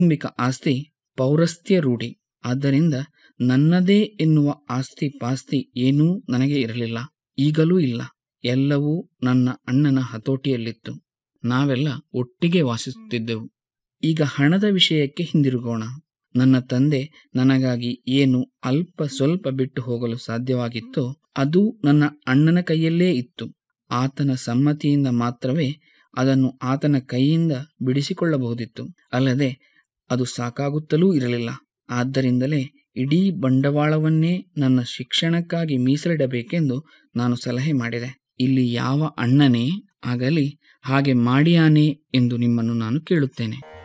ಕೌಟುಂಬಿಕ ಆಸ್ತಿ ಪೌರಸ್ತ್ಯ ರೂಢಿ ಆದ್ದರಿಂದ ನನ್ನದೇ ಎನ್ನುವ ಆಸ್ತಿ ಪಾಸ್ತಿ ಏನೂ ನನಗೆ ಇರಲಿಲ್ಲ ಈಗಲೂ ಇಲ್ಲ ಎಲ್ಲವೂ ನನ್ನ ಅಣ್ಣನ ಹತೋಟಿಯಲ್ಲಿತ್ತು ನಾವೆಲ್ಲ ಒಟ್ಟಿಗೆ ವಾಸಿಸುತ್ತಿದ್ದೆವು ಈಗ ಹಣದ ವಿಷಯಕ್ಕೆ ಹಿಂದಿರುಗೋಣ ನನ್ನ ತಂದೆ ನನಗಾಗಿ ಏನು ಅಲ್ಪ ಸ್ವಲ್ಪ ಬಿಟ್ಟು ಹೋಗಲು ಸಾಧ್ಯವಾಗಿತ್ತೋ ಅದು ನನ್ನ ಅಣ್ಣನ ಕೈಯಲ್ಲೇ ಇತ್ತು ಆತನ ಸಮ್ಮತಿಯಿಂದ ಮಾತ್ರವೇ ಅದನ್ನು ಆತನ ಕೈಯಿಂದ ಬಿಡಿಸಿಕೊಳ್ಳಬಹುದಿತ್ತು ಅಲ್ಲದೆ ಅದು ಸಾಕಾಗುತ್ತಲೂ ಇರಲಿಲ್ಲ ಆದ್ದರಿಂದಲೇ ಇಡೀ ಬಂಡವಾಳವನ್ನೇ ನನ್ನ ಶಿಕ್ಷಣಕ್ಕಾಗಿ ಮೀಸಲಿಡಬೇಕೆಂದು ನಾನು ಸಲಹೆ ಮಾಡಿದೆ ಇಲ್ಲಿ ಯಾವ ಅಣ್ಣನೇ ಆಗಲಿ ಹಾಗೆ ಮಾಡಿಯಾನೆ ಎಂದು ನಿಮ್ಮನ್ನು ನಾನು ಕೇಳುತ್ತೇನೆ